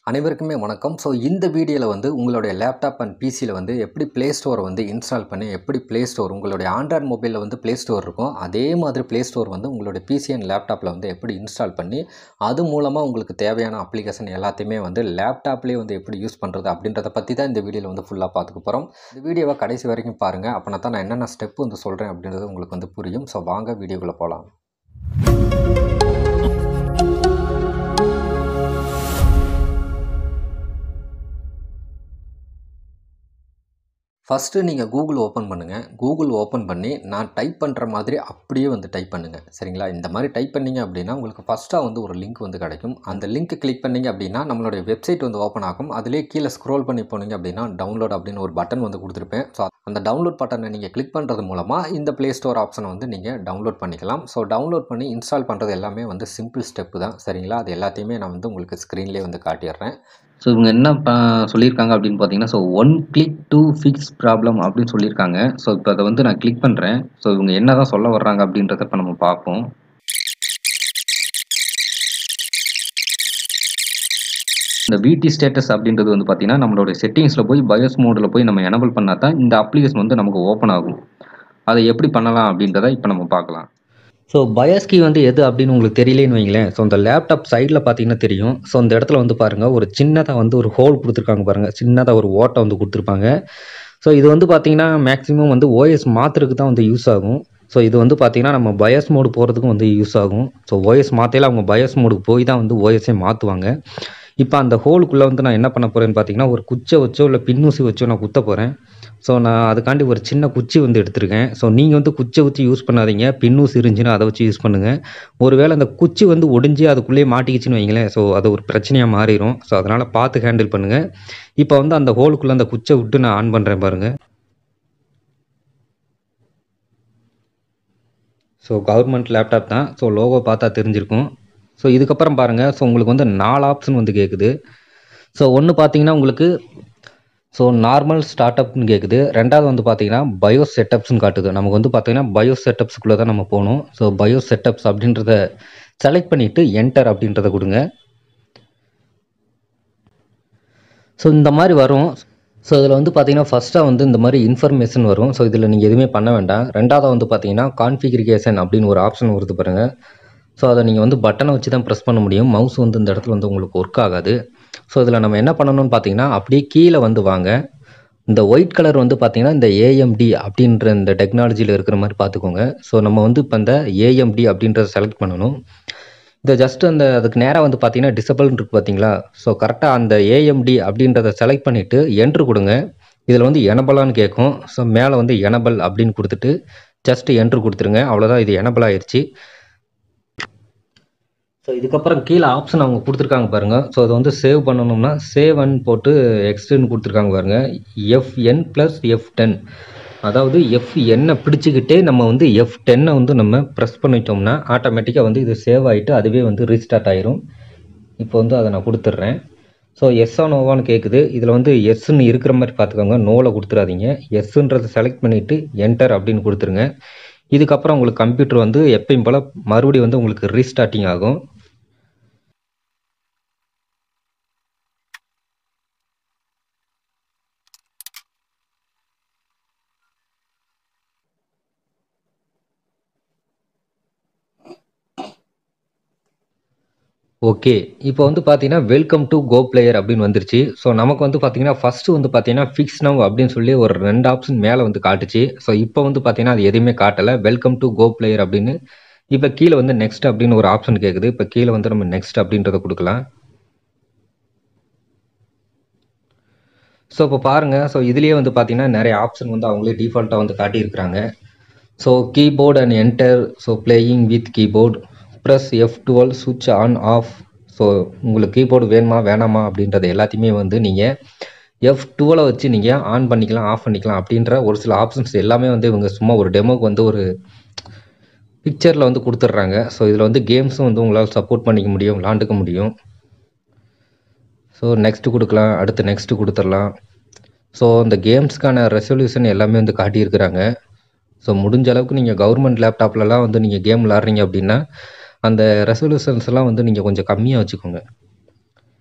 அனைவருக்குமே வணக்கம் ஸோ இந்த வீடியோவில் வந்து உங்களுடைய லேப்டாப் அண்ட் பிசியில் வந்து எப்படி ப்ளே ஸ்டோரை வந்து இன்ஸ்டால் பண்ணி எப்படி ப்ளே ஸ்டோர் உங்களுடைய ஆண்ட்ராய்ட் மொபைலில் வந்து ப்ளே ஸ்டோர் இருக்கும் அதே மாதிரி ப்ளே ஸ்டோர் வந்து உங்களுடைய பிசி அண்ட் லேப்டாப்பில் வந்து எப்படி இன்ஸ்டால் பண்ணி அது மூலமாக உங்களுக்கு தேவையான அப்ளிகேஷன் எல்லாத்தையுமே வந்து லேப்டாப்லேயே வந்து எப்படி யூஸ் பண்ணுறது அப்படின்றத பற்றி தான் இந்த வீடியோவில் வந்து ஃபுல்லாக பார்த்துக்க போகிறோம் இந்த வீடியோவை கடைசி வரைக்கும் பாருங்கள் அப்போனா தான் நான் என்னென்ன ஸ்டெப் வந்து சொல்கிறேன் அப்படின்றது உங்களுக்கு வந்து புரியும் ஸோ வாங்க வீடியோக்குள்ளே போகலாம் ஃபஸ்ட்டு நீங்கள் கூகுள் ஓப்பன் பண்ணுங்கள் கூகுள் ஓப்பன் பண்ணி நான் டைப் பண்ணுற மாதிரி அப்படியே வந்து டைப் பண்ணுங்கள் சரிங்களா இந்த மாதிரி டைப் பண்ணீங்க அப்படின்னா உங்களுக்கு ஃபஸ்ட்டாக வந்து ஒரு லிங்க் வந்து கிடைக்கும் அந்த லிங்க் கிளிக் பண்ணீங்க அப்படின்னா நம்மளுடைய வெப்சைட் வந்து ஓப்பன் ஆகும் அதிலே கீழே ஸ்க்ரோல் பண்ணி போனீங்க அப்படின்னா டவுன்லோட் அப்படின்னு ஒரு பட்டன் வந்து கொடுத்துருப்பேன் ஸோ அந்த டவுன்லோட் பட்டனை நீங்கள் கிளிக் பண்ணுறது மூலமாக இந்த ப்ளே ஸ்டோர் ஆப்ஷனை வந்து நீங்கள் டவுன்லோட் பண்ணிக்கலாம் ஸோ டவுன்லோட் பண்ணி இன்ஸ்டால் பண்ணுறது எல்லாமே வந்து சிம்பிள் ஸ்டெப்பு தான் சரிங்களா அது எல்லாத்தையுமே நான் வந்து உங்களுக்கு ஸ்க்ரீன்லேயே வந்து காட்டிடுறேன் ஸோ இவங்க என்ன ப- சொல்லியிருக்காங்க அப்படின்னு பார்த்தீங்கன்னா so one click to fix problem அப்படின்னு சொல்லியிருக்காங்க ஸோ இப்போ அதை வந்து நான் கிளிக் பண்ணுறேன் ஸோ இவங்க என்ன தான் சொல்ல வர்றாங்க அப்படின்றத இப்போ நம்ம பார்ப்போம் இந்த விடி ஸ்டேட்டஸ் அப்படின்றது வந்து பார்த்தீங்கன்னா நம்மளோட செட்டிங்ஸில் போய் பயோஸ் மோடில் போய் நம்ம எனபிள் பண்ணால் தான் இந்த அப்ளிகேஷன் வந்து நமக்கு ஓப்பன் ஆகும் அதை எப்படி பண்ணலாம் அப்படின்றத இப்போ நம்ம பார்க்கலாம் ஸோ பயாஸ் கீ வந்து எது அப்படின்னு உங்களுக்கு தெரியலேன்னு வைங்களேன் ஸோ இந்த லேப்டாப் சைடில் பார்த்தீங்கன்னா தெரியும் ஸோ இந்த இடத்துல வந்து பாருங்கள் ஒரு சின்னதாக வந்து ஒரு ஹோல் கொடுத்துருக்காங்க பாருங்கள் சின்னதாக ஒரு ஓட்டை வந்து கொடுத்துருப்பாங்க ஸோ இது வந்து பார்த்தீங்கன்னா மேக்ஸிமம் வந்து ஓஎஸ் மாற்றுறதுக்கு தான் வந்து யூஸ் ஆகும் ஸோ இது வந்து பார்த்தீங்கன்னா நம்ம பயாஸ் மோடு போகிறதுக்கும் வந்து யூஸ் ஆகும் ஸோ ஓஎஸ் மாற்றையில் அவங்க பயாஸ் மோடுக்கு போய் தான் வந்து ஓஎஸ்ஸே மாற்றுவாங்க இப்போ அந்த ஹோலுக்குள்ளே வந்து நான் என்ன பண்ண போகிறேன்னு பார்த்தீங்கன்னா ஒரு குச்சை வச்சோ இல்லை பின்னூசி வச்சோ நான் குத்த போகிறேன் ஸோ நான் அதுக்காண்டி ஒரு சின்ன குச்சி வந்து எடுத்திருக்கேன் ஸோ நீங்கள் வந்து குச்சை வச்சு யூஸ் பண்ணாதீங்க பின்னூசி இருந்துச்சுன்னா அதை வச்சு யூஸ் பண்ணுங்கள் ஒருவேளை அந்த குச்சி வந்து ஒடிஞ்சு அதுக்குள்ளேயே மாட்டிக்கிச்சுன்னு வைங்களேன் ஸோ அது ஒரு பிரச்சனையாக மாறிடும் ஸோ அதனால் பார்த்து ஹேண்டில் பண்ணுங்கள் இப்போ வந்து அந்த ஹோலுக்குள்ளே அந்த குச்சை விட்டு நான் ஆன் பண்ணுறேன் பாருங்கள் ஸோ கவர்மெண்ட் லேப்டாப் தான் ஸோ லோகோ பார்த்தா தெரிஞ்சிருக்கும் ஸோ இதுக்கப்புறம் பாருங்கள் ஸோ உங்களுக்கு வந்து நாலு ஆப்ஷன் வந்து கேட்குது ஸோ ஒன்று பார்த்தீங்கன்னா உங்களுக்கு ஸோ நார்மல் ஸ்டார்ட் அப்னு கேட்குது ரெண்டாவது வந்து பார்த்தீங்கன்னா பயோ செட்டப்ஸ்னு காட்டுது நமக்கு வந்து பார்த்தீங்கன்னா பயோ செட்டப்ஸ்க்குள்ளே தான் நம்ம போகணும் ஸோ பயோ செட்டப்ஸ் அப்படின்றத செலக்ட் பண்ணிவிட்டு என்டர் அப்படின்றத கொடுங்க ஸோ இந்த மாதிரி வரும் ஸோ இதில் வந்து பார்த்தீங்கன்னா ஃபஸ்ட்டாக வந்து இந்த மாதிரி இன்ஃபர்மேஷன் வரும் ஸோ இதில் நீங்கள் எதுவுமே பண்ண வேண்டாம் ரெண்டாவது வந்து பார்த்தீங்கன்னா கான்ஃபிகரிகேஷன் அப்படின்னு ஒரு ஆப்ஷன் வருது பாருங்கள் ஸோ அதை நீங்கள் வந்து பட்டனை வச்சு தான் ப்ரெஸ் பண்ண முடியும் மவுஸ் வந்து இந்த இடத்துல வந்து உங்களுக்கு ஒர்க் ஆகாது ஸோ இதில் நம்ம என்ன பண்ணணும்னு பார்த்தீங்கன்னா அப்படியே கீழே வந்து வாங்க இந்த ஒயிட் கலர் வந்து பார்த்தீங்கன்னா இந்த ஏஎம்டி அப்படின்ற இந்த டெக்னாலஜியில் இருக்கிற மாதிரி பார்த்துக்கோங்க ஸோ நம்ம வந்து இப்போ இந்த ஏஎம்டி அப்படின்றத செலக்ட் பண்ணணும் இதை ஜஸ்ட் அந்த அதுக்கு நேராக வந்து பார்த்தீங்கன்னா டிசபிள்னு இருக்கு பார்த்தீங்களா ஸோ கரெக்டாக அந்த ஏஎம்டி அப்படின்றத செலக்ட் பண்ணிவிட்டு என்ட்ரு கொடுங்க இதில் வந்து எனபலான்னு கேட்கும் ஸோ மேலே வந்து எனபல் அப்படின்னு கொடுத்துட்டு ஜஸ்ட் என்ட்ரு கொடுத்துருங்க அவ்வளோதான் இது எனபல் ஆயிடுச்சு ஸோ இதுக்கப்புறம் கீழே ஆப்ஷன் அவங்க கொடுத்துருக்காங்க பாருங்க ஸோ அதை வந்து சேவ் பண்ணணும்னா சேவ் அன் போட்டு எக்ஸ்டென் கொடுத்துருக்காங்க பாருங்க எஃப்என் ப்ளஸ் எஃப் டென் அதாவது எஃப் எண்ணை பிடிச்சிக்கிட்டே நம்ம வந்து எஃப் டென்னை வந்து நம்ம ப்ரெஸ் பண்ணிட்டோம்னா ஆட்டோமேட்டிக்காக வந்து இது சேவ் ஆகிட்டு அதுவே வந்து ரீஸ்டார்ட் ஆயிரும் இப்போ வந்து அதை நான் கொடுத்துட்றேன் ஸோ எஸ்ஸா நோவான்னு கேட்குது இதில் வந்து எஸ்ன்னு இருக்கிற மாதிரி பார்த்துக்கோங்க நோவில் கொடுத்துறாதீங்க எஸ்ன்றதை செலக்ட் பண்ணிவிட்டு என்டர் அப்படின்னு கொடுத்துருங்க இதுக்கப்புறம் உங்களுக்கு கம்ப்யூட்டர் வந்து எப்பயும் போல் மறுபடியும் வந்து உங்களுக்கு ரீஸ்டார்டிங் ஆகும் ஓகே இப்போ வந்து பார்த்தீங்கன்னா வெல்கம் டு கோ பிளேயர் அப்படின்னு வந்துருச்சு ஸோ நமக்கு வந்து பார்த்தீங்கன்னா ஃபஸ்ட்டு வந்து பார்த்தீங்கன்னா ஃபிக்ஸ் நவ் அப்படின்னு சொல்லி ஒரு ரெண்டு ஆப்ஷன் மேலே வந்து காட்டுச்சு ஸோ இப்போ வந்து பார்த்தீங்கன்னா அது எதுவுமே காட்டலை வெல்கம் டு கோ பிளேயர் அப்படின்னு இப்போ கீழே வந்து நெக்ஸ்ட் அப்படின்னு ஒரு ஆப்ஷன் கேட்குது இப்போ கீழே வந்து நம்ம நெக்ஸ்ட் அப்படின்றத கொடுக்கலாம் ஸோ இப்போ பாருங்கள் ஸோ இதுலேயே வந்து பார்த்தீங்கன்னா நிறைய ஆப்ஷன் வந்து அவங்களே டிஃபால்ட்டாக வந்து காட்டியிருக்கிறாங்க so keyboard and enter so playing with keyboard plus F twelve சுவிட்ச் ஆன் ஆஃப் ஸோ உங்களுக்கு கீபோர்டு வேணுமா வேணாமா அப்படின்றது எல்லாத்தையுமே வந்து நீங்கள் எஃப் டுவெலை வச்சு நீங்கள் ஆன் பண்ணிக்கலாம் ஆஃப் பண்ணிக்கலாம் அப்படின்ற ஒரு சில ஆப்ஷன்ஸ் எல்லாமே வந்து இவங்க சும்மா ஒரு டெமோக்கு வந்து ஒரு பிக்சரில் வந்து கொடுத்துட்றாங்க ஸோ இதில் வந்து கேம்ஸும் வந்து உங்களால் சப்போர்ட் பண்ணிக்க முடியும் விளாண்டுக்க முடியும் ஸோ நெக்ஸ்ட்டு கொடுக்கலாம் அடுத்து நெக்ஸ்ட்டு கொடுத்துடலாம் ஸோ இந்த கேம்ஸ்க்கான ரெசல்யூஷன் எல்லாமே வந்து காட்டியிருக்கிறாங்க ஸோ முடிஞ்ச அளவுக்கு நீங்கள் கவர்மெண்ட் லேப்டாப்லலாம் வந்து நீங்கள் கேம் விளாட்றீங்க அப்படின்னா அந்த ரெசல்யூஷன்ஸ் எல்லாம் வந்து நீங்கள் கொஞ்சம் கம்மியாக வச்சுக்கோங்க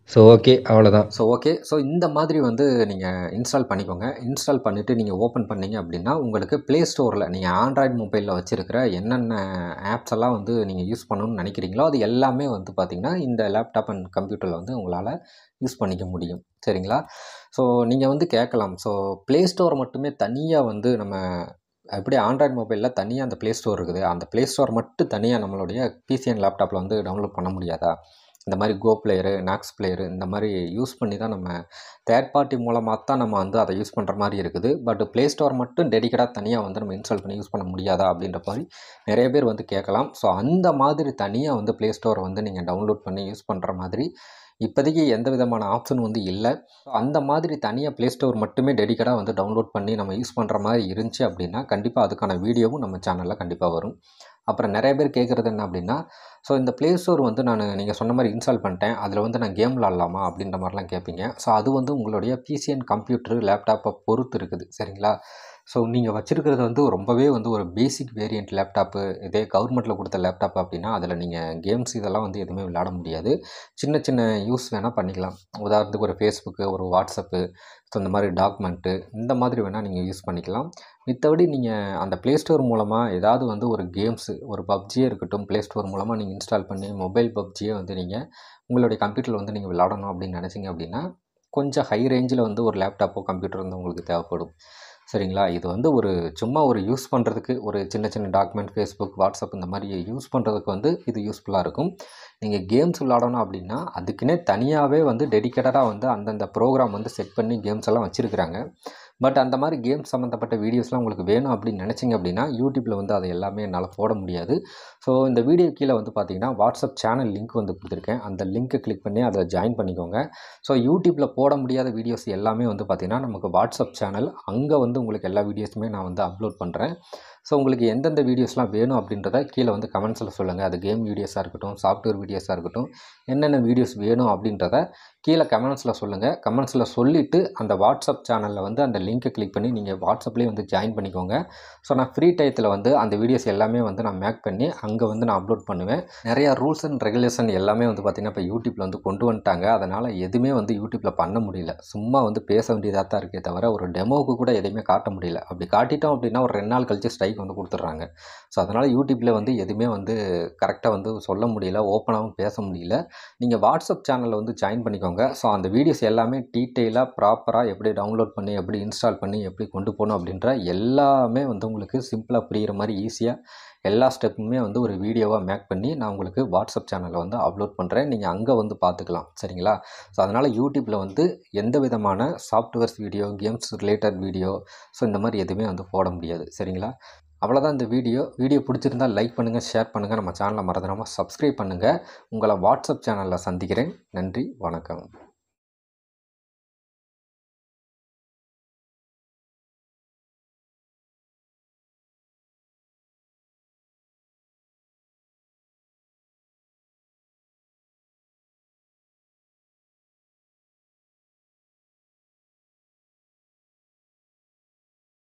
ஸோ ஓகே அவ்வளோதான் ஸோ ஓகே ஸோ இந்த மாதிரி வந்து நீங்கள் இன்ஸ்டால் பண்ணிக்கோங்க இன்ஸ்டால் பண்ணிவிட்டு நீங்கள் ஓப்பன் பண்ணீங்க அப்படின்னா உங்களுக்கு ப்ளே ஸ்டோரில் நீங்கள் ஆண்ட்ராய்டு மொபைலில் வச்சுருக்கிற என்னென்ன ஆப்ஸ் எல்லாம் வந்து நீங்கள் யூஸ் பண்ணணும்னு நினைக்கிறீங்களோ அது எல்லாமே வந்து பார்த்திங்கன்னா இந்த லேப்டாப் அண்ட் கம்ப்யூட்டரில் வந்து உங்களால் யூஸ் பண்ணிக்க முடியும் சரிங்களா ஸோ நீங்கள் வந்து கேட்கலாம் ஸோ ப்ளே ஸ்டோர் மட்டுமே தனியாக வந்து நம்ம எப்படி ஆண்ட்ராய்டு மொபைலில் தனியாக அந்த ப்ளே ஸ்டோர் இருக்குது அந்த ப்ளே ஸ்டோர் மட்டும் தனியாக நம்மளுடைய பிசிஎன் லேப்டாப்பில் வந்து டவுன்லோட் பண்ண முடியாதா இந்த மாதிரி கோ பிளேயரு நாக்ஸ் பிளேயரு இந்த மாதிரி யூஸ் பண்ணி தான் நம்ம தேர்ட் பார்ட்டி மூலமாக தான் நம்ம வந்து அதை யூஸ் பண்ணுற மாதிரி இருக்குது பட் ப்ளே ஸ்டோர் மட்டும் டெடிக்கேட்டாக தனியாக வந்து நம்ம இன்ஸ்டால் பண்ணி யூஸ் பண்ண முடியாதா அப்படின்ற மாதிரி நிறைய பேர் வந்து கேட்கலாம் ஸோ அந்த மாதிரி தனியாக வந்து ப்ளே ஸ்டோரை வந்து நீங்கள் டவுன்லோட் பண்ணி யூஸ் பண்ணுற மாதிரி இப்போதைக்கு எந்த விதமான ஆப்ஷன் வந்து இல்லை அந்த மாதிரி தனியாக ப்ளே ஸ்டோர் மட்டுமே டெடிக்கேட்டாக வந்து டவுன்லோட் பண்ணி நம்ம யூஸ் பண்ணுற மாதிரி இருந்துச்சு அப்படின்னா கண்டிப்பாக அதுக்கான வீடியோவும் நம்ம சேனலில் கண்டிப்பாக வரும் அப்புறம் நிறைய பேர் கேட்குறது என்ன அப்படின்னா ஸோ இந்த ப்ளே ஸ்டோர் வந்து நான் நீங்கள் சொன்ன மாதிரி இன்ஸ்டால் பண்ணிட்டேன் அதில் வந்து நான் கேம் விளாட்லாமா அப்படின்ற மாதிரிலாம் கேட்பீங்க ஸோ அது வந்து உங்களுடைய பிசி அண்ட் கம்ப்யூட்டர் லேப்டாப்பை பொறுத்து இருக்குது சரிங்களா ஸோ நீங்கள் வச்சுருக்கிறது வந்து ரொம்பவே வந்து ஒரு பேசிக் வேரியண்ட் லேப்டாப்பு இதே கவர்மெண்ட்டில் கொடுத்த லேப்டாப் அப்படின்னா அதில் நீங்கள் கேம்ஸ் இதெல்லாம் வந்து எதுவுமே விளையாட முடியாது சின்ன சின்ன யூஸ் வேணால் பண்ணிக்கலாம் உதாரணத்துக்கு ஒரு ஃபேஸ்புக்கு ஒரு வாட்ஸ்அப்பு ஸோ இந்த மாதிரி டாக்குமெண்ட்டு இந்த மாதிரி வேணால் நீங்கள் யூஸ் பண்ணிக்கலாம் மித்தபடி நீங்கள் அந்த ப்ளே ஸ்டோர் மூலமாக ஏதாவது வந்து ஒரு கேம்ஸு ஒரு பப்ஜியே இருக்கட்டும் ப்ளே ஸ்டோர் மூலமாக நீங்கள் இன்ஸ்டால் பண்ணி மொபைல் பப்ஜியே வந்து நீங்கள் உங்களுடைய கம்ப்யூட்டரில் வந்து நீங்கள் விளாடணும் அப்படின்னு நினச்சிங்க அப்படின்னா கொஞ்சம் ஹை ரேஞ்சில் வந்து ஒரு லேப்டாப்போ கம்ப்யூட்டர் வந்து உங்களுக்கு தேவைப்படும் சரிங்களா இது வந்து ஒரு சும்மா ஒரு யூஸ் பண்ணுறதுக்கு ஒரு சின்ன சின்ன டாக்குமெண்ட் ஃபேஸ்புக் வாட்ஸ்அப் இந்த மாதிரி யூஸ் பண்ணுறதுக்கு வந்து இது யூஸ்ஃபுல்லாக இருக்கும் நீங்கள் கேம்ஸ் விளாடணும் அப்படின்னா அதுக்குன்னே தனியாகவே வந்து டெடிக்கேட்டடாக வந்து அந்தந்த ப்ரோக்ராம் வந்து செட் பண்ணி கேம்ஸ் எல்லாம் வச்சுருக்கிறாங்க பட் அந்த மாதிரி கேம்ஸ் சம்மந்தப்பட்ட வீடியோஸ்லாம் உங்களுக்கு வேணும் அப்படின்னு நினச்சிங்க அப்படின்னா யூடியூப்பில் வந்து அதை எல்லாமே என்னால் போட முடியாது ஸோ இந்த வீடியோ கீழே வந்து பார்த்தீங்கன்னா வாட்ஸ்அப் சேனல் லிங்க் வந்து கொடுத்துருக்கேன் அந்த லிங்க்கை கிளிக் பண்ணி அதில் ஜாயின் பண்ணிக்கோங்க ஸோ யூடியூப்பில் போட முடியாத வீடியோஸ் எல்லாமே வந்து பார்த்திங்கன்னா நமக்கு வாட்ஸ்அப் சேனல் அங்கே வந்து உங்களுக்கு எல்லா வீடியோஸுமே நான் வந்து அப்லோட் பண்ணுறேன் ஸோ உங்களுக்கு எந்தெந்த வீடியோஸ்லாம் வேணும் அப்படின்றத கீழே வந்து கமெண்ட்ஸில் சொல்லுங்கள் அது கேம் வீடியோஸாக இருக்கட்டும் சாஃப்ட்வேர் வீடியோஸாக இருக்கட்டும் என்னென்ன வீடியோஸ் வேணும் அப்படின்றத கீழே கமெண்ட்ஸில் சொல்லுங்கள் கமெண்ட்ஸில் சொல்லிவிட்டு அந்த வாட்ஸ்அப் சேனலில் வந்து அந்த லிங்க்கை கிளிக் பண்ணி நீங்கள் வாட்ஸ்அப்லேயே வந்து ஜாயின் பண்ணிக்கோங்க ஸோ நான் ஃப்ரீ டயத்தில் வந்து அந்த வீடியோஸ் எல்லாமே வந்து நான் மேக் பண்ணி அங்கே வந்து நான் அப்லோட் பண்ணுவேன் நிறையா ரூல்ஸ் அண்ட் ரெகுலேஷன் எல்லாமே வந்து பார்த்திங்கன்னா இப்போ யூடியூப்பில் வந்து கொண்டு வந்துட்டாங்க அதனால் எதுவுமே வந்து யூடியூப்பில் பண்ண முடியல சும்மா வந்து பேச வேண்டியதாக தான் இருக்கே தவிர ஒரு டெமோவுக்கு கூட எதையுமே காட்ட முடியல அப்படி காட்டிட்டோம் அப்படின்னா ஒரு ரெண்டு நாள் கழிச்சு ஸ்ட்ரைக் வந்து கொடுத்துட்றாங்க ஸோ அதனால் யூடியூப்பில் வந்து எதுவுமே வந்து கரெக்டாக வந்து சொல்ல முடியல ஓப்பனாகவும் பேச முடியல நீங்கள் வாட்ஸ்அப் சேனலில் வந்து ஜாயின் பண்ணிக்கோங்க ஸோ அந்த வீடியோஸ் எல்லாமே டீட்டெயிலாக ப்ராப்பராக எப்படி டவுன்லோட் பண்ணி எப்படி இன்ஸ்டால் பண்ணி எப்படி கொண்டு போகணும் அப்படின்ற எல்லாமே வந்து உங்களுக்கு சிம்பிளாக புரிகிற மாதிரி ஈஸியாக எல்லா ஸ்டெப்புமே வந்து ஒரு வீடியோவாக மேக் பண்ணி நான் உங்களுக்கு வாட்ஸ்அப் சேனலில் வந்து அப்லோட் பண்ணுறேன் நீங்கள் அங்கே வந்து பார்த்துக்கலாம் சரிங்களா ஸோ அதனால் யூடியூப்பில் வந்து எந்த விதமான softwares video games related video so இந்த மாதிரி எதுவுமே வந்து போட முடியாது சரிங்களா அவ்வளோதான் இந்த வீடியோ வீடியோ பிடிச்சிருந்தால் லைக் பண்ணுங்கள் ஷேர் பண்ணுங்கள் நம்ம சேனலை மறந்துடாமல் சப்ஸ்கிரைப் பண்ணுங்கள் உங்களை வாட்ஸ்அப் சேனலில் சந்திக்கிறேன் நன்றி வணக்கம்